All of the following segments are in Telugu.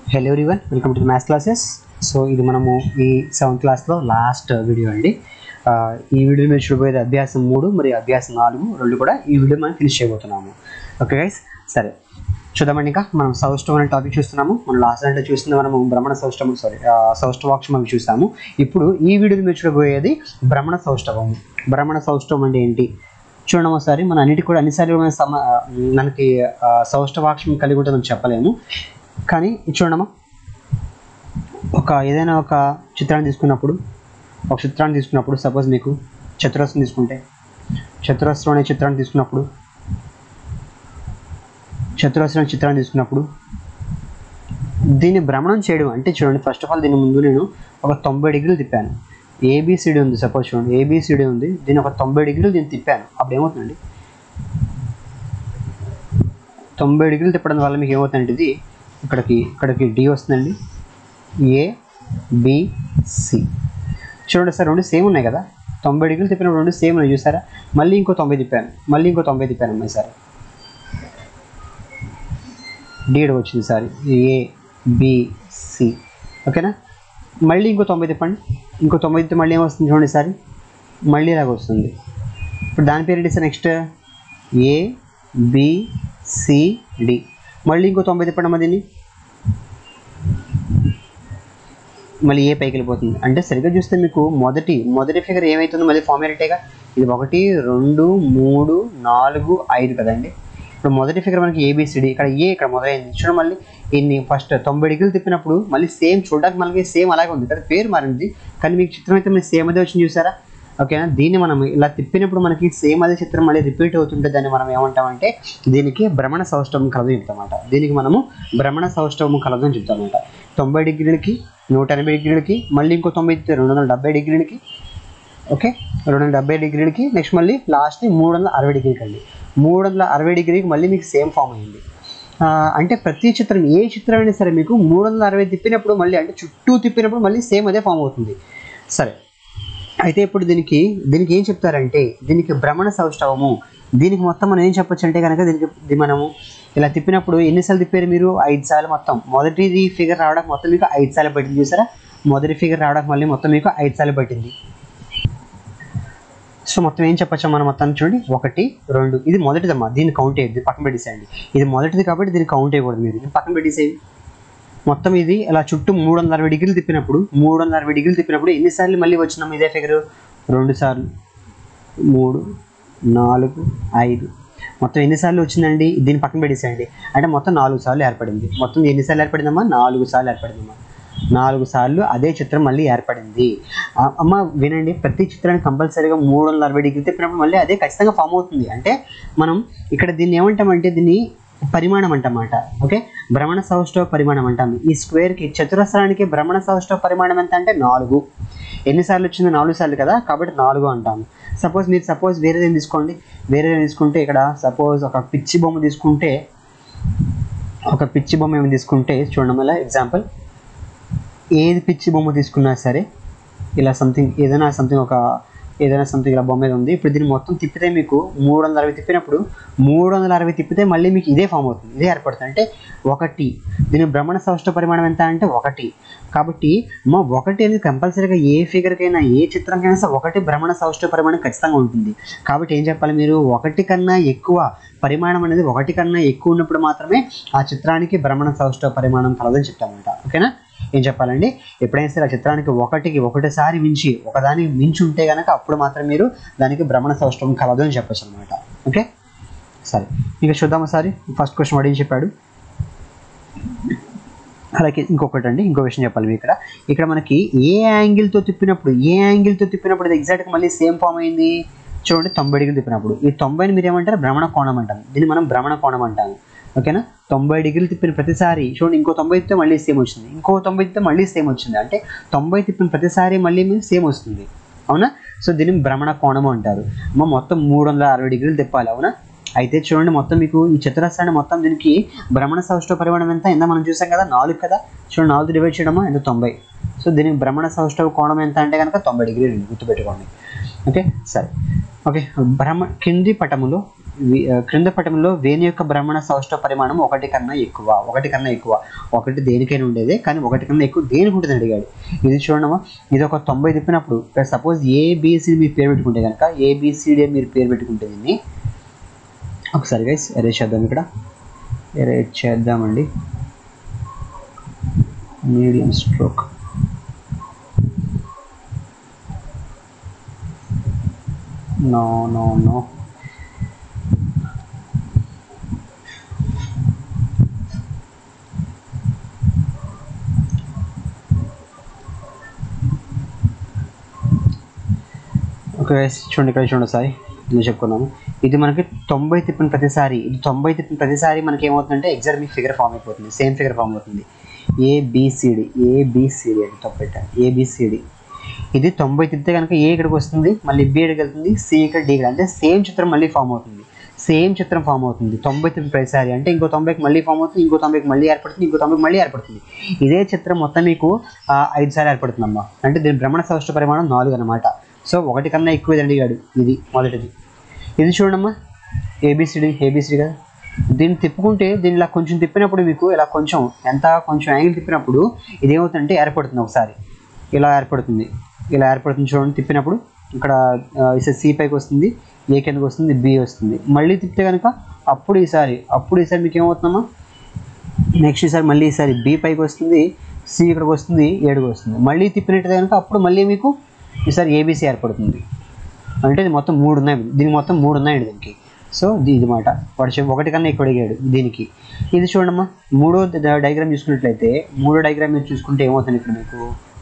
hello everyone welcome to maths classes so ఇది మనము ఈ సెవెంత్ క్లాస్లో లాస్ట్ వీడియో అండి ఆ, ఈ వీడియో మీరు చూడబోయేది అభ్యాసం మూడు మరియు అభ్యాసం నాలుగు రెండు కూడా ఈ వీడియో మనం ఫినిష్ చేయబోతున్నాము ఓకే గైస్ సరే చూద్దామండి ఇంకా మనం సౌష్టవం అనే టాపిక్ చూస్తున్నాము మనం లాస్ట్ అంటే చూస్తుంది మనము భ్రమణ సౌష్టవం సారీ సౌష్టవాక్షం అవి చూసాము ఇప్పుడు ఈ వీడియోలో మీరు చూడబోయేది భ్రమణ సౌష్టవం భ్రమణ సౌష్టవం అంటే ఏంటి చూడండి ఒకసారి మన అన్నిటి కూడా అన్నిసార్లు మన సమ మనకి ఆ, సౌష్టవాక్షం కలిగి ఉంటుందని చెప్పలేము కానీ ఇది చూడమ్మా ఒక ఏదైనా ఒక చిత్రాన్ని తీసుకున్నప్పుడు ఒక చిత్రాన్ని తీసుకున్నప్పుడు సపోజ్ మీకు చతురస్రం తీసుకుంటే చతురస్రం అనే చిత్రాన్ని తీసుకున్నప్పుడు చతురస్రం అనే చిత్రాన్ని తీసుకున్నప్పుడు దీన్ని భ్రమణం చేయడం అంటే చూడండి ఫస్ట్ ఆఫ్ ఆల్ దీని ముందు నేను ఒక తొంభై డిగ్రీలు తిప్పాను ఏబిసిడి ఉంది సపోజ్ చూడండి ఏబిసిడి ఉంది దీన్ని ఒక తొంభై డిగ్రీలు దీన్ని తిప్పాను అప్పుడు ఏమవుతుందండి తొంభై డిగ్రీలు తిప్పడం వల్ల మీకు ఏమవుతుందంటే ఇది ఇక్కడికి ఇక్కడికి డి వస్తుందండి ఏ బి సి చూడండి సార్ రెండు సేమ్ ఉన్నాయి కదా తొంభై డిగ్రీలు తిప్పినప్పుడు రెండు సేమ్ ఉన్నాయి చూసారా మళ్ళీ ఇంకో తొంభై తిప్పాను మళ్ళీ ఇంకో తొంభై తిప్పాను అమ్మాయి సార్ డీడ్ వచ్చింది సార్ ఏ బి సి ఓకేనా మళ్ళీ ఇంకో తొంభై తిప్పండి ఇంకో తొంభై తిప్పితే మళ్ళీ ఏమొస్తుంది చూడండి సార్ మళ్ళీ ఇలాగ వస్తుంది ఇప్పుడు దాని పేరు ఏంటి sir next A B C D మళ్ళీ ఇంకో తొంభై తిప్పండి అమ్మా దీన్ని మళ్ళీ ఏ పైకి వెళ్ళిపోతుంది అంటే సరిగ్గా చూస్తే మీకు మొదటి మొదటి ఫిగర్ ఏమవుతుందో మళ్ళీ ఫార్మాలిటీగా ఇది ఒకటి రెండు మూడు నాలుగు ఐదు కదండి ఇప్పుడు మొదటి ఫిగర్ మనకి ఏబిసిడి ఇక్కడ ఏ ఇక్కడ మొదలైంది చూడండి మళ్ళీ ఇన్ని ఫస్ట్ తొంభై డిగ్రీలు తిప్పినప్పుడు మళ్ళీ సేమ్ చూడడానికి మనకి సేమ్ అలాగే ఉంది ఇక్కడ పేరు మారింది కానీ మీకు చిత్రం అయితే మళ్ళీ సేమ్ అదే వచ్చింది చూసారా ఓకేనా దీన్ని మనం ఇలా తిప్పినప్పుడు మనకి సేమ్ అదే చిత్రం మళ్ళీ రిపీట్ అవుతుంటే దాన్ని మనం ఏమంటామంటే దీనికి భ్రమణ సౌష్టవం కలదు చెప్తామన్నమాట దీనికి మనము భ్రమణ సౌష్టవం కలదు అని చెప్తామన్నమాట తొంభై డిగ్రీలకి నూట ఎనభై డిగ్రీలకి మళ్ళీ ఇంకో తొంభై రెండు వందల డెబ్బై డిగ్రీలకి ఓకే రెండు వందల డెబ్బై డిగ్రీలకి నెక్స్ట్ మళ్ళీ లాస్ట్ మూడు వందల అరవై డిగ్రీకి అండి మూడు వందల అరవై డిగ్రీకి మళ్ళీ మీకు సేమ్ ఫామ్ అయింది ఆ, అంటే ప్రతి చిత్రం ఏ చిత్రం అయినా సరే మీకు మూడు వందల అరవై తిప్పినప్పుడు మళ్ళీ అంటే చుట్టూ తిప్పినప్పుడు మళ్ళీ సేమ్ అదే ఫామ్ అవుతుంది సరే అయితే ఇప్పుడు దీనికి దీనికి ఏం చెప్తారంటే దీనికి భ్రమణ సౌష్ఠవము దీనికి మొత్తం మనం ఏం చెప్పొచ్చు అంటే కనుక దీనికి ఇది మనము ఇలా తిప్పినప్పుడు ఎన్నిసార్లు తిప్పారు మీరు ఐదు సార్లు మొత్తం మొదటిది ఫిగర్ రావడానికి మొత్తం మీకు ఐదు సార్లు పట్టింది చూసారా మొదటి ఫిగర్ రావడానికి మళ్ళీ మొత్తం మీకు ఐదు సార్లు పట్టింది సో మొత్తం ఏం చెప్పొచ్చా మనం మొత్తం చూడండి ఒకటి రెండు ఇది మొదటిదమ్మా దీన్ని కౌంట్ అయ్యింది పక్కన పెట్టేసేయండి ఇది మొదటిది కాబట్టి దీన్ని కౌంట్ అయ్యకూడదు మీరు ఇది పక్కన పెట్టేసేయండి మొత్తం ఇది ఇలా చుట్టూ మూడు వందల అరవై డిగ్రీలు తిప్పినప్పుడు మూడు వందల అరవై డిగ్రీలు తిప్పినప్పుడు ఎన్నిసార్లు మళ్ళీ వచ్చినాము ఇదే ఫిగర్ రెండు సార్లు మూడు నాలుగు ఐదు మొత్తం ఎన్నిసార్లు వచ్చిందండి దీన్ని పక్కన పెట్టేసేయండి అంటే మొత్తం నాలుగు సార్లు ఏర్పడింది మొత్తం ఎన్నిసార్లు ఏర్పడిందమ్మా నాలుగు సార్లు ఏర్పడిందమ్మా నాలుగు సార్లు అదే చిత్రం మళ్ళీ ఏర్పడింది ఆ, అమ్మ వినండి ప్రతి చిత్రానికి కంపల్సరీగా మూడు వందల అరవై డిగ్రీ తిప్పినప్పుడు మళ్ళీ అదే ఖచ్చితంగా ఫామ్ అవుతుంది అంటే మనం ఇక్కడ దీన్ని ఏమంటామంటే దీన్ని పరిమాణం అంటమాట ఓకే భ్రమణ సౌష్ఠవ పరిమాణం అంటాం ఈ స్క్వేర్కి చతురస్రానికి భ్రమణ సౌష్ఠవ పరిమాణం ఎంత అంటే నాలుగు ఎన్నిసార్లు వచ్చింది నాలుగు సార్లు కదా కాబట్టి నాలుగు అంటాము సపోజ్ మీరు సపోజ్ వేరేదేం తీసుకోండి వేరేదేం తీసుకుంటే ఇక్కడ సపోజ్ ఒక పిచ్చి బొమ్మ తీసుకుంటే ఒక పిచ్చి బొమ్మ ఏమి తీసుకుంటే చూడండి మళ్ళీ ఎగ్జాంపుల్ ఏది పిచ్చి బొమ్మ తీసుకున్నా సరే ఇలా సంథింగ్ ఏదైనా సంథింగ్ ఒక ఏదైనా సంథింగ్ ఇలా బొమ్మ ఏదో ఉంది ఇప్పుడు దీన్ని మొత్తం తిప్పితే మీకు మూడు వందల అరవై తిప్పినప్పుడు మూడు వందల అరవై తిప్పితే మళ్ళీ మీకు ఇదే ఫామ్ అవుతుంది ఇదే ఏర్పడుతుంది అంటే ఒకటి దీని భ్రమణ సౌష్ఠ పరిమాణం ఎంత అంటే ఒకటి కాబట్టి మా ఒకటి అనేది కంపల్సరీగా ఏ ఫిగర్కైనా ఏ చిత్రంకైనా సరే ఒకటి భ్రమణ సౌష్ఠ పరిమాణం ఖచ్చితంగా ఉంటుంది కాబట్టి ఏం చెప్పాలి మీరు ఒకటి కన్నా ఎక్కువ పరిమాణం అనేది ఒకటి కన్నా ఎక్కువ ఉన్నప్పుడు మాత్రమే ఆ చిత్రానికి భ్రమణ సౌష్ఠ పరిమాణం కలదని చెప్తామంట ఓకేనా ఏం చెప్పాలండి ఎప్పుడైనా సరే ఆ చిత్రానికి ఒకటికి ఒకటిసారి మించి ఒకదాని మించి ఉంటే కనుక అప్పుడు మాత్రం మీరు దానికి భ్రమణ సౌష్టవం కలదు అని చెప్పచ్చు అనమాట ఓకే సరే ఇక చూద్దాం ఒకసారి ఫస్ట్ క్వశ్చన్ వాడు ఏం చెప్పాడు అలాగే ఇంకొకటి అండి ఇంకో విషయం చెప్పాలి మీకు ఇక్కడ ఇక్కడ మనకి ఏ యాంగిల్తో తిప్పినప్పుడు ఏ యాంగిల్తో తిప్పినప్పుడు ఇది ఎగ్జాక్ట్గా మళ్ళీ సేమ్ ఫామ్ అయింది చూడండి తొంభై డిగ్రీలు తిప్పినప్పుడు ఈ తొంభైని మీరు ఏమంటారు భ్రమణ కోణం అంటాం దీన్ని మనం భ్రమణ కోణం అంటాము ఓకేనా తొంభై డిగ్రీలు తిప్పిన ప్రతిసారి చూడండి ఇంకో తొంభై తిప్పితే మళ్ళీ సేమ్ వచ్చింది ఇంకో తొంభై తిప్పితే మళ్ళీ సేమ్ వచ్చింది అంటే తొంభై తిప్పిన ప్రతిసారి మళ్ళీ మీకు సేమ్ వస్తుంది అవునా సో దీన్ని భ్రమణ కోణము అంటారు అమ్మ మొత్తం మూడు వందల అరవై డిగ్రీలు తిప్పాలి అవునా అయితే చూడండి మొత్తం మీకు ఈ చతురస్రాన్ని మొత్తం దీనికి భ్రమణ సౌష్ఠవ పరిమాణం ఎంత ఎంత మనం చూసాం కదా నాలుగు కదా చూడండి నాలుగు డివైడ్ చేయడమా ఎంత తొంభై సో దీనికి భ్రమణ సౌష్ఠవ కోణం ఎంత అంటే కనుక తొంభై డిగ్రీలు గుర్తుపెట్టుకోండి ఓకే సరే ఓకే భ్రమ కింది పటములో వి- ఆ, క్రింద పటంలో వేణి యొక్క భ్రమణ సౌష్ఠ పరిమాణం ఒకటి కన్నా ఎక్కువ ఒకటి కన్నా ఎక్కువ ఒకటి దేనికైనా ఉండేదే కానీ ఒకటి కన్నా ఎక్కువ దేనికి ఉంటుంది అడిగాడు ఇది చూడమ్మా ఇది ఒక తొంభై తిప్పినప్పుడు సపోజ్ ఏబిసి మీరు పేరు పెట్టుకుంటే కనుక ఏబిసిడి మీరు పేరు పెట్టుకుంటే దీన్ని ఒకసారి గైస్ ఎరేజ్ చేద్దాం ఇక్కడ ఎరేజ్ చేద్దామండి medium stroke no no no okay guys, చూడండి ఇక్కడ చూడండి సారి ఇది చెప్పుకున్నాము ఇది మనకి తొంభై తిప్పిన ప్రతిసారి ఇది తొంభై తిప్పిన ప్రతిసారి మనకి ఏమవుతుందంటే ఎగ్జాక్ట్ మీకు ఫిగర్ ఫామ్ అయిపోతుంది సేమ్ ఫిగర్ ఫామ్ అవుతుంది ఏబిసిడి ఏబిసిడి అని తప్పు పెట్టాను ఏబిసిడి ఇది తొంభై తిప్పితే కనుక ఏ ఇక్కడికి వస్తుంది మళ్ళీ బి ఇక్కడికి వెళ్తుంది సి ఇక్కడ డి ఇక్కడ అంటే సేమ్ చిత్రం మళ్ళీ ఫామ్ అవుతుంది సేమ్ చిత్రం ఫామ్ అవుతుంది తొంభై తిప్పి ప్రతిసారి అంటే ఇంకో తొంభైకి మళ్ళీ ఫామ్ అవుతుంది ఇంకో తొంభైకి మళ్ళీ ఏర్పడుతుంది ఇంకో తొంభైకి మళ్ళీ ఏర్పడుతుంది ఇదే చిత్రం మొత్తం మీకు ఆ, ఐదు సార్లు ఏర్పడుతుందమ్మా అంటే దీని భ్రమణ సౌష్ఠ పరిమాణం నాలుగు అనమాట సో ఒకటి కన్నా ఎక్కువ ఇది అడిగాడు ఇది మొదటిది ఇది చూడమ్మా ఏబిసిడి ఏబిసిడి కదా దీన్ని తిప్పుకుంటే దీన్ని ఇలా కొంచెం తిప్పినప్పుడు మీకు ఇలా కొంచెం ఎంత కొంచెం యాంగిల్ తిప్పినప్పుడు ఇది ఏమవుతుందంటే ఏర్పడుతుంది ఒకసారి ఇలా ఏర్పడుతుంది ఇలా ఏర్పడుతుంది చూడండి తిప్పినప్పుడు ఇక్కడ ఈసారి సి పైకి వస్తుంది ఏ కిందకి వస్తుంది బి వస్తుంది మళ్ళీ తిప్పితే కనుక అప్పుడు ఈసారి అప్పుడు ఈసారి మీకు ఏమవుతుందమ్మా నెక్స్ట్ ఈసారి మళ్ళీ ఈసారి బి పైకి వస్తుంది సి ఇక్కడికి వస్తుంది ఏడుకి వస్తుంది మళ్ళీ తిప్పినట్టు కనుక అప్పుడు మళ్ళీ మీకు ఈసారి ఏబీసీ ఏర్పడుతుంది అంటే ఇది మొత్తం మూడు ఉన్నాయి దీనికి మొత్తం మూడు ఉన్నాయండి దీనికి సో ఇది ఇది మాట వాడు చెప్పి ఒకటి కన్నా ఎక్కువ అడిగాడు దీనికి ఇది చూడమ్మా మూడో డయాగ్రామ్ చూసుకున్నట్లయితే మూడో డయాగ్రామ్ మీరు చూసుకుంటే ఏమవుతుంది ఇక్కడ మీకు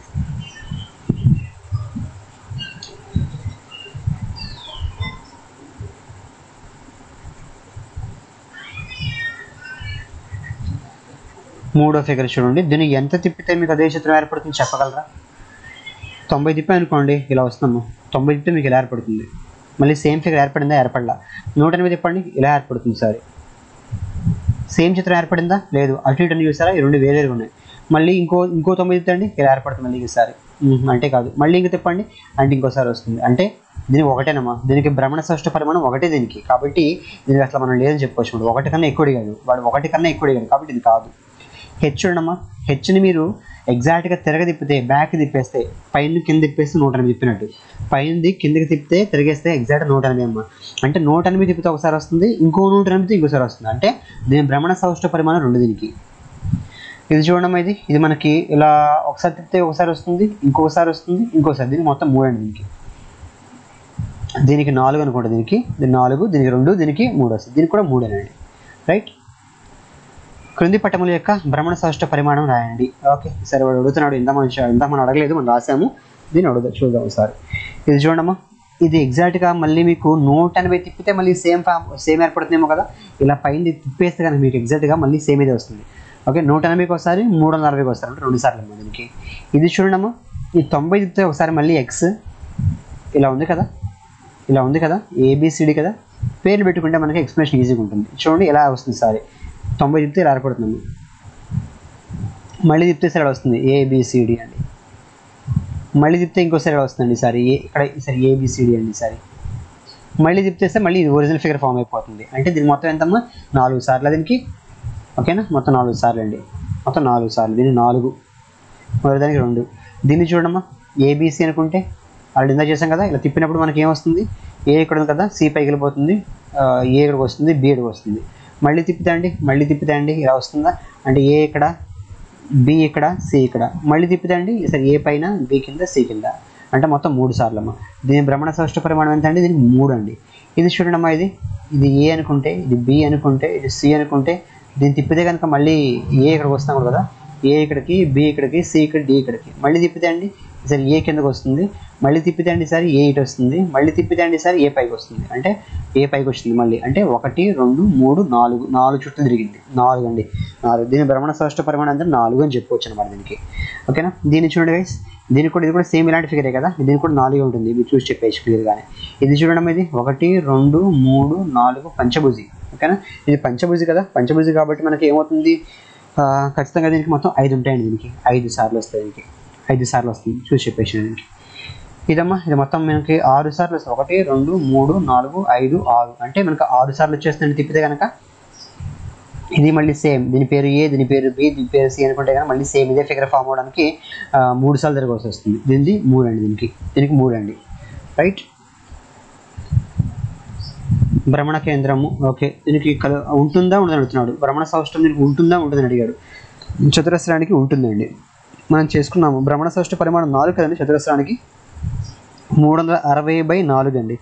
మూడో ఫిగర్ చూడండి దీన్ని ఎంత తిప్పితే మీకు అదే చిత్రం ఏర్పడుతుంది చెప్పగలరా తొంభై తిప్పి అనుకోండి ఇలా వస్తున్నాము తొంభై తిప్పితే మీకు ఇలా ఏర్పడుతుంది మళ్ళీ సేమ్ ఫిగర్ ఏర్పడిందా ఏర్పడలా నూట ఎనిమిది తిప్పండి ఇలా ఏర్పడుతుంది సారీ సేమ్ చిత్రం ఏర్పడిందా లేదు అటు ఇటు అని చూసారా ఈ రెండు వేరేగా ఉన్నాయి మళ్ళీ ఇంకో ఇంకో తొమ్మిది తిప్పండి ఇలా ఏర్పడుతుంది మళ్ళీ ఈసారి ఉహు, అంటే కాదు మళ్ళీ ఇంకో తిప్పండి అంటే ఇంకోసారి వస్తుంది అంటే దీనికి ఒకటేనమ్మా దీనికి భ్రమణ సృష్టి పరిమాణం ఒకటే దీనికి కాబట్టి దీనికి అసలు మనం లేదని చెప్పుకోవచ్చు ఇప్పుడు ఒకటి కన్నా ఎక్కువ అడిగాడు వాడు ఒకటి కన్నా ఎక్కువ అడిగాడు కాబట్టి ఇది కాదు హెచ్ చూడమ్మా హెచ్ని మీరు ఎగ్జాక్ట్గా తిరగ తిప్పితే బ్యాక్ తిప్పేస్తే పైన కింద తిప్పేస్తే నూట ఎనిమిది తిప్పినట్టు పైనది కిందకి తిప్పితే తిరిగేస్తే ఎగ్జాక్ట్ నూట ఎనిమిది అమ్మ అంటే నూట ఎనిమిది తిప్పితే ఒకసారి వస్తుంది ఇంకో నూట ఎనిమిది ఇంకోసారి వస్తుంది అంటే దీని భ్రమణ సౌష్ఠ పరిమాణం రెండు దీనికి ఇది చూడడం ఇది ఇది మనకి ఇలా ఒకసారి తిప్పితే ఒకసారి వస్తుంది ఇంకొకసారి వస్తుంది ఇంకోసారి దీనికి మొత్తం మూడు అండి దీనికి దీనికి నాలుగు అనుకుంటా దీనికి దీని నాలుగు దీనికి రెండు దీనికి మూడు వస్తుంది దీనికి కూడా మూడేనండి రైట్ క్రింది పట్టముల యొక్క భ్రమణ సౌష్ఠ పరిమాణం రాయండి ఓకే సరే వాడు అడుగుతున్నాడు ఇంత మనం ఇంత మనం అడగలేదు మనం రాసాము దీన్ని అడుగుదా చూద్దాం ఒకసారి ఇది చూడమ్మా ఇది ఎగ్జాక్ట్గా మళ్ళీ మీకు నూట ఎనభై తిప్పితే మళ్ళీ సేమ్ ఫామ్ సేమ్ ఏర్పడుతుందేమో కదా ఇలా పైన తిప్పేస్తే కనుక మీకు ఎగ్జాక్ట్గా మళ్ళీ సేమ్ ఇదే వస్తుంది ఓకే నూట ఎనభైకి ఒకసారి మూడు వందల అరవైకి వస్తారు అంటే రెండు సార్లు అమ్మా దీనికి ఇది చూడమ్మా ఈ తొంభై తిప్పితే ఒకసారి మళ్ళీ ఎక్స్ ఇలా ఉంది కదా ఇలా ఉంది కదా ఏబిసిడి కదా పేర్లు పెట్టుకుంటే మనకి ఎక్స్ప్లెనేషన్ ఈజీగా ఉంటుంది చూడండి ఇలా వస్తుంది సారీ తొంభై తిప్పితే ఇలా ఏర్పడుతుంది మళ్ళీ తిప్పితే సరే వస్తుంది ఏబిసిడి అండి మళ్ళీ తిప్పితే ఇంకోసారి వస్తుందండి సారీ ఏ ఇక్కడ ఈసారి ఏబిసిడి అండి సారీ మళ్ళీ తిప్పేస్తే మళ్ళీ ఇది ఒరిజినల్ ఫిగర్ ఫామ్ అయిపోతుంది అంటే దీని మొత్తం ఎంతమ్మా నాలుగు సార్లు దీనికి ఓకేనా మొత్తం నాలుగు సార్లు అండి మొత్తం నాలుగు సార్లు దీన్ని నాలుగు మరి దానికి రెండు దీన్ని చూడమ్మా ఏబీసీ అనుకుంటే ఆల్రెడీ ఇందా చేసాం కదా ఇలా తిప్పినప్పుడు మనకి ఏమొస్తుంది ఏ ఇక్కడ ఉంది కదా సి పైకి వెళ్ళిపోతుంది ఆ, ఏ ఇక్కడికి వస్తుంది బి ఇక్కడికి వస్తుంది మళ్ళీ తిప్పితే అండి మళ్ళీ తిప్పితే అండి ఇలా వస్తుందా అంటే ఏ ఇక్కడ బి ఇక్కడ సి ఇక్కడ మళ్ళీ తిప్పితే అండి సరే ఏ పైన బి కింద సి కింద అంటే మొత్తం మూడు సార్లు అమ్మా దీని భ్రమణ సౌష్ఠ పరిమాణం ఎంత అండి దీనికి మూడు అండి ఇది చూడండి అమ్మా ఇది ఇది ఏ అనుకుంటే ఇది బి అనుకుంటే ఇది సి అనుకుంటే దీన్ని తిప్పితే కనుక మళ్ళీ ఏ ఇక్కడికి వస్తాం కదా ఏ ఇక్కడికి బి ఇక్కడికి సి ఇక్కడ డి ఇక్కడికి మళ్ళీ తిప్పితే అండి సరే ఏ కిందకి వస్తుంది మళ్ళీ తిప్పితే అండి సార్ ఏ ఇటు వస్తుంది మళ్ళీ తిప్పితే అండి సార్ ఏ పైకి వస్తుంది అంటే ఏ పైకి వచ్చింది మళ్ళీ అంటే ఒకటి రెండు మూడు నాలుగు నాలుగు చుట్టూ తిరిగింది నాలుగు అండి నాలుగు దీని భ్రమణ సౌష్ఠ పరిమాణం అంటే నాలుగు అని చెప్పుకోవచ్చు అనమాట దీనికి ఓకేనా దీన్ని చూడండి గైస్ దీనికి కూడా ఇది కూడా సేమ్ ఇలాంటి ఫిగరే కదా దీనికి కూడా నాలుగే ఉంటుంది మీరు చూసి చెప్పేసి క్లియర్గానే ఇది చూడడం ఇది ఒకటి రెండు మూడు నాలుగు పంచభుజి ఓకేనా ఇది పంచభుజి కదా పంచభుజి కాబట్టి మనకి ఏమవుతుంది ఆ, ఖచ్చితంగా దీనికి మొత్తం ఐదు ఉంటాయండి దీనికి ఐదు సార్లు వస్తాయి దీనికి ఐదు సార్లు వస్తుంది చూసి చెప్పేసి దీనికి ఇదమ్మా ఇది మొత్తం మనకి ఆరు సార్లు వస్తుంది ఒకటి రెండు మూడు నాలుగు ఐదు ఆరు అంటే మనకి ఆరు సార్లు వచ్చేస్తుంది తిప్పితే కనుక ఇది మళ్ళీ సేమ్ దీని పేరు ఏ దీని పేరు బి దీని పేరు సి అనుకుంటే కానీ మళ్ళీ సేమ్ ఇదే ఫిగర్ ఫామ్ అవడానికి ఆ, మూడు సార్లు తిరగాల్సి వస్తుంది దీనిది మూడు అండి దీనికి దీనికి మూడు అండి రైట్ భ్రమణ కేంద్రము ఓకే దీనికి కల ఉంటుందా ఉండదని అడుగుతున్నాడు భ్రమణ సౌష్టం దీనికి ఉంటుందా ఉంటుందని అడిగాడు చతురస్రానికి ఉంటుందండి మనం చేసుకున్నాము భ్రమణ సౌష్ట పరిమాణం నాలుగు కదండి చతురస్రానికి మూడు వందల అరవై బై నాలుగు అండి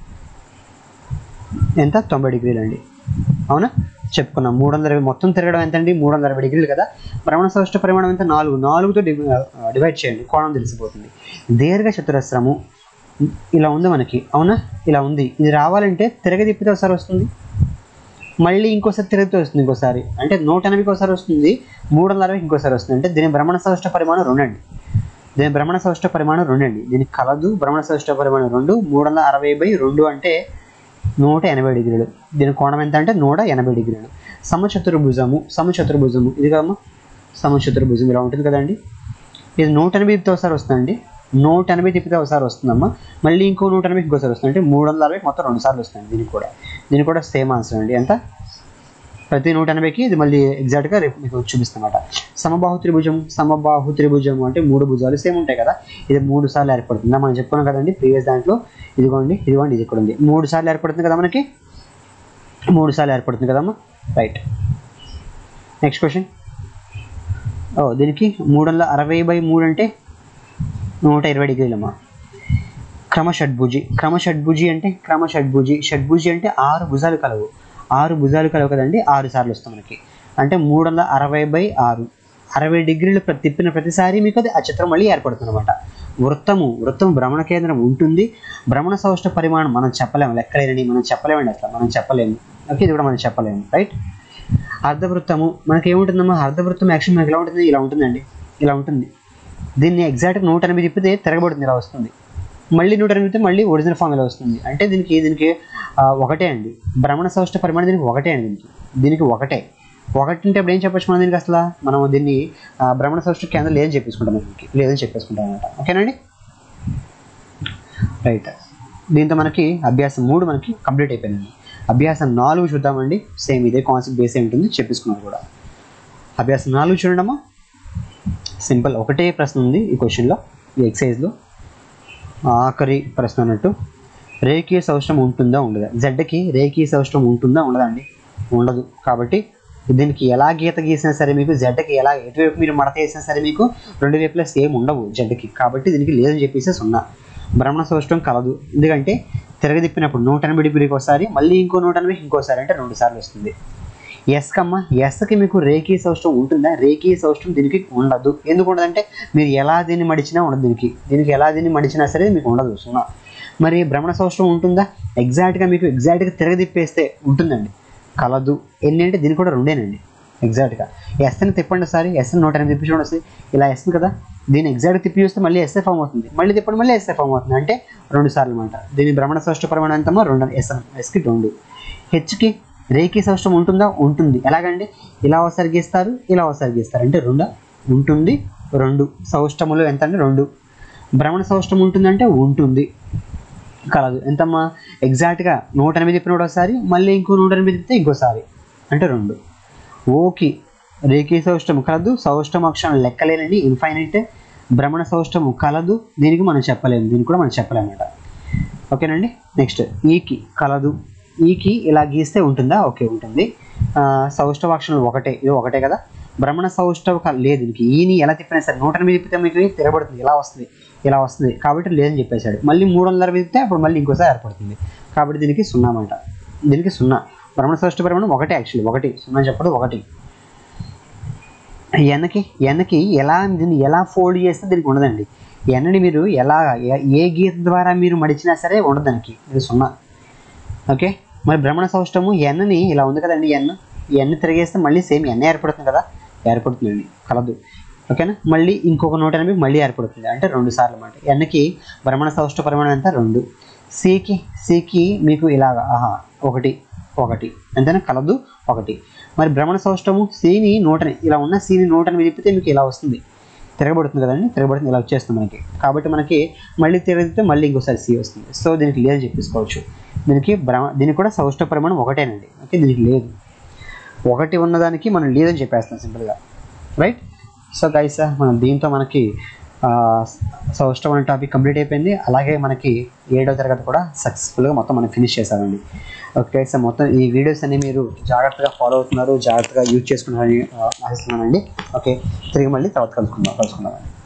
ఎంత తొంభై డిగ్రీలు అండి అవునా చెప్పుకున్నాం మూడు వందల ఇరవై మొత్తం తిరగడం ఎంత అండి మూడు వందల అరవై డిగ్రీలు కదా భ్రమణ సౌష్ట పరిమాణం ఎంత నాలుగు నాలుగుతో డివి- ఆ, డివైడ్ చేయండి కోణం తెలిసిపోతుంది దీర్ఘ చతురస్రము ఇలా ఉంది మనకి అవునా ఇలా ఉంది ఇది రావాలంటే తిరగదిప్పితే ఒకసారి వస్తుంది మళ్ళీ ఇంకోసారి తిరిగితే వస్తుంది ఇంకోసారి అంటే నూట ఎనభైకి ఒకసారి వస్తుంది మూడు వందల అరవైకి ఇంకోసారి వస్తుంది అంటే దీని భ్రమణ సౌష్ట పరిమాణం రెండు అండి దీని భ్రమణ సౌష్ట పరిమాణం రెండు అండి దీనికి కలదు భ్రమణ సౌష్ట పరిమాణం రెండు మూడు వందల అరవై బై రెండు అంటే నూట ఎనభై డిగ్రీలు దీని కోణం ఎంత అంటే నూట ఎనభై డిగ్రీలు సమచతుర్భుజము సమచతుర్భుజము ఇది కదమ్మా సమచతుర్భుజం ఇలా ఉంటుంది కదండి ఇది నూట ఎనభై తిప్పితే ఒకసారి వస్తుందండి నూట ఎనభై తిప్పితే ఒకసారి వస్తుందమ్మా మళ్ళీ ఇంకో నూట ఎనభై ఇంకోసారి వస్తుంది అంటే మూడు వందల అరవై మొత్తం రెండు సార్లు వస్తుంది దీనికి కూడా దీనికి కూడా సేమ్ ఆన్సర్ అండి ఎంత ప్రతి నూట ఎనభైకి ఇది మళ్ళీ ఎగ్జాక్ట్గా రేపు మీకు చూపిస్తామన్నమాట సమబాహు త్రిభుజం సమబాహు త్రిభుజం అంటే మూడు భుజాలు సేమ్ ఉంటాయి కదా ఇది మూడు సార్లు ఏర్పడుతుంది మనం చెప్పుకున్నాం కదండి ప్రీవియస్ దాంట్లో ఇదిగోండి ఇదిగోండి ఇది ఇక్కడ ఉంది మూడు సార్లు ఏర్పడుతుంది కదా మనకి మూడు సార్లు ఏర్పడుతుంది కదమ్మా రైట్ నెక్స్ట్ క్వశ్చన్ ఓ దీనికి మూడు వందల అరవై బై మూడు అంటే నూట ఇరవై డిగ్రీలమ్మా క్రమ షడ్భుజి క్రమ షడ్భుజి అంటే క్రమ షడ్భుజి షడ్భుజి అంటే ఆరు భుజాలు కలవు ఆరు భుజాలు కలవు కదండి ఆరు సార్లు వస్తాయి మనకి అంటే మూడు వందల అరవై బై ఆరు అరవై డిగ్రీలు ప్ర- తిప్పిన ప్రతిసారి మీకు అది ఆ చిత్రం మళ్ళీ ఏర్పడుతుంది అనమాట వృత్తము వృత్తం భ్రమణ కేంద్రం ఉంటుంది భ్రమణ సౌష్ట పరిమాణం మనం చెప్పలేము లెక్కలేనని మనం చెప్పలేమండి అట్లా మనం చెప్పలేము ఓకే ఇది కూడా మనం చెప్పలేము రైట్ అర్ధవృత్తము మనకి ఏముంటుందమ్మా అర్ధవృత్తం యాక్షన్ మనకి ఎలా ఉంటుంది ఇలా ఉంటుందండి ఇలా ఉంటుంది దీన్ని ఎగ్జాక్ట్గా నూట ఎనిమిది తిప్పితే తిరగబడుతుంది ఇలా వస్తుంది మళ్ళీ నూట ఎనిమిది మళ్ళీ ఒరిజినల్ ఫామ్ ఇలా వస్తుంది అంటే దీనికి దీనికి ఆ, ఒకటే అండి భ్రమణ సౌష్ట పరిమాణం దీనికి ఒకటే అండి దీనికి దీనికి ఒకటే ఒకటి అంటే ఇప్పుడు ఏం చెప్పచ్చు మనం దీనికి అసలు మనం దీన్ని ఆ, భ్రమణ సౌష్ట కేంద్రం లేదని చెప్పేసుకుంటాం దీనికి లేదని చెప్పేసుకుంటాం అనమాట ఓకేనండి రైట్ దీంతో మనకి అభ్యాసం మూడు మనకి కంప్లీట్ అయిపోయిందండి అభ్యాసం నాలుగు చూద్దామండి సేమ్ ఇదే కాన్సెప్ట్ బేస్ అయి ఉంటుంది చెప్పేసుకున్నాం కూడా అభ్యాసం నాలుగు చూడండమ్మా సింపుల్ ఒకటే ప్రశ్న ఉంది ఈ క్వశ్చన్లో ఈ ఎక్సైజ్లో ఆఖరి ప్రశ్న అన్నట్టు రేఖీయ సౌష్టం ఉంటుందా ఉండదా జెడ్కి రేఖీయ సౌష్టం ఉంటుందా ఉండదా అండి ఉండదు కాబట్టి దీనికి ఎలా గీత గీసినా సరే మీకు జెడ్కి ఎలా ఎటువైపు మీరు మడత వేసినా సరే మీకు రెండు వైపులా సేమ్ ఉండవు జెడ్కి కాబట్టి దీనికి లేదని చెప్పేసి సున్నా భ్రమణ సౌష్టం కలదు ఎందుకంటే తిరగదిప్పినప్పుడు నూట ఎనభై డిగ్రీకి ఒకసారి మళ్ళీ ఇంకో నూట ఎనభైకి ఇంకోసారి అంటే రెండు సార్లు వస్తుంది ఎస్ కమ్మ ఎస్కి మీకు రేఖీ సౌష్టం ఉంటుందా రేఖీ సౌష్టం దీనికి ఉండదు ఎందుకు ఉండదంటే మీరు ఎలా దీన్ని మడిచినా ఉండదు దీనికి దీనికి ఎలా దీన్ని మడిచినా సరే మీకు ఉండదు సున్నా మరి భ్రమణ సౌష్టం ఉంటుందా ఎగ్జాక్ట్గా మీకు ఎగ్జాక్ట్గా తిరగదిప్పేస్తే ఉంటుందండి కలదు ఎన్ని అంటే దీనికి కూడా రెండేనండి ఎగ్జాక్ట్గా ఎస్ని తిప్పండి ఒకసారి ఎస్ని నూట ఎనిమిది తిప్పి చూడండి వస్తుంది ఇలా ఎస్ని కదా దీన్ని ఎగ్జాక్ట్ తిప్పి చూస్తే మళ్ళీ ఎస్ఏ ఫామ్ అవుతుంది మళ్ళీ తిప్పండి మళ్ళీ ఎస్ఏ ఫామ్ అవుతుంది అంటే రెండు సార్లు అనమాట దీని భ్రమణ సౌష్ట పరిమాణం ఎంతమో రెండు ఎస్ ఎస్కి రెండు హెచ్కి రేఖీ సౌష్టం ఉంటుందా ఉంటుంది ఎలాగండి ఇలా ఒకసారి గీస్తారు ఇలా ఒకసారి గీస్తారు అంటే రెండు ఉంటుంది రెండు సౌష్టములు ఎంత అంటే రెండు భ్రమణ సౌష్టం ఉంటుందంటే ఉంటుంది కలదు ఎంతమ్మా ఎగ్జాక్ట్గా నూట ఎనిమిది తిప్పినప్పుడు ఒకసారి మళ్ళీ ఇంకో నూట ఎనిమిది తిప్పితే ఇంకోసారి అంటే రెండు ఓకే రేఖీ సౌష్టము కలదు సౌష్టం అక్షరం లెక్కలేనండి ఇన్ఫైనైట్ భ్రమణ సౌష్టము కలదు దీనికి మనం చెప్పలేము దీనికి కూడా మనం చెప్పలేము అన్నమాట ఓకేనండి నెక్స్ట్ ఈకి కలదు ఈకి ఇలా గీస్తే ఉంటుందా ఓకే ఉంటుంది ఆ, సౌష్ఠవ అక్షరాలు ఒకటే ఇది ఒకటే కదా భ్రమణ సౌష్ఠవ క- లేదు దీనికి ఈని ఎలా తిప్పినా సరే నూట ఎనిమిది తిప్పితే మీకు తిరగబడుతుంది ఇలా వస్తుంది ఇలా వస్తుంది కాబట్టి లేదని చెప్పేశాడు మళ్ళీ మూడు వందల అరవై తిప్పితే అప్పుడు మళ్ళీ ఇంకోసారి ఏర్పడుతుంది కాబట్టి దీనికి సున్నా అన్నమాట దీనికి సున్నా భ్రమణ సౌష్ఠ భ్రమణం ఒకటే యాక్చువల్లీ ఒకటి సున్నా చెప్పడం ఒకటి ఎన్కి ఎన్కి ఎలా దీన్ని ఎలా ఫోల్డ్ చేస్తే దీనికి ఉండదండి ఎన్నని మీరు ఎలా ఏ- ఏ గీత ద్వారా మీరు మడిచినా సరే ఉండదు దానికి ఇది సున్నా ఓకే మరి భ్రమణ సౌష్టము ఎన్నని ఇలా ఉంది కదండి ఎన్ ఎన్ తిరిగేస్తే మళ్ళీ సేమ్ ఎన్ ఏర్పడుతుంది కదా ఏర్పడుతుందండి కలదు ఓకేనా మళ్ళీ ఇంకొక నూట ఎనభై మళ్ళీ ఏర్పడుతుంది అంటే రెండు సార్లు అన్నమాట ఎన్కి భ్రమణ సౌష్ట పరిమాణం ఎంత రెండు సికి సికి మీకు ఇలాగ ఆహా ఒకటి ఒకటి అంతేనా కలదు ఒకటి మరి భ్రమణ సౌష్టము సిని నూటని ఇలా ఉన్న సిని నూటని తిప్పితే మీకు ఇలా వస్తుంది తిరగబడుతుంది కదండి తిరగబడుతుంది ఇలా వచ్చేస్తుంది మనకి కాబట్టి మనకి మళ్ళీ తిరిగితే మళ్ళీ ఇంకోసారి సి వస్తుంది సో దీనికి లేదు చెప్పేసుకోవచ్చు దీనికి భ్రమ దీనికి కూడా సౌష్ఠ పరిమాణం ఒకటేనండి ఓకే దీనికి లేదు ఒకటి ఉన్నదానికి మనం లేదని చెప్పేస్తాం సింపుల్గా రైట్ సో గైస్ మనం దీంతో మనకి సౌష్ఠం అనే టాపిక్ కంప్లీట్ అయిపోయింది అలాగే మనకి ఏడవ తరగతి కూడా సక్సెస్ఫుల్గా మొత్తం మనం ఫినిష్ చేసామండి ఓకే సార్ మొత్తం ఈ వీడియోస్ అన్ని మీరు జాగ్రత్తగా ఫాలో అవుతున్నారు జాగ్రత్తగా యూజ్ చేసుకున్నారని ఆ, ఆశిస్తున్నానండి ఓకే తిరిగి మళ్ళీ తర్వాత కలుసుకుందాం కలుసుకుందాం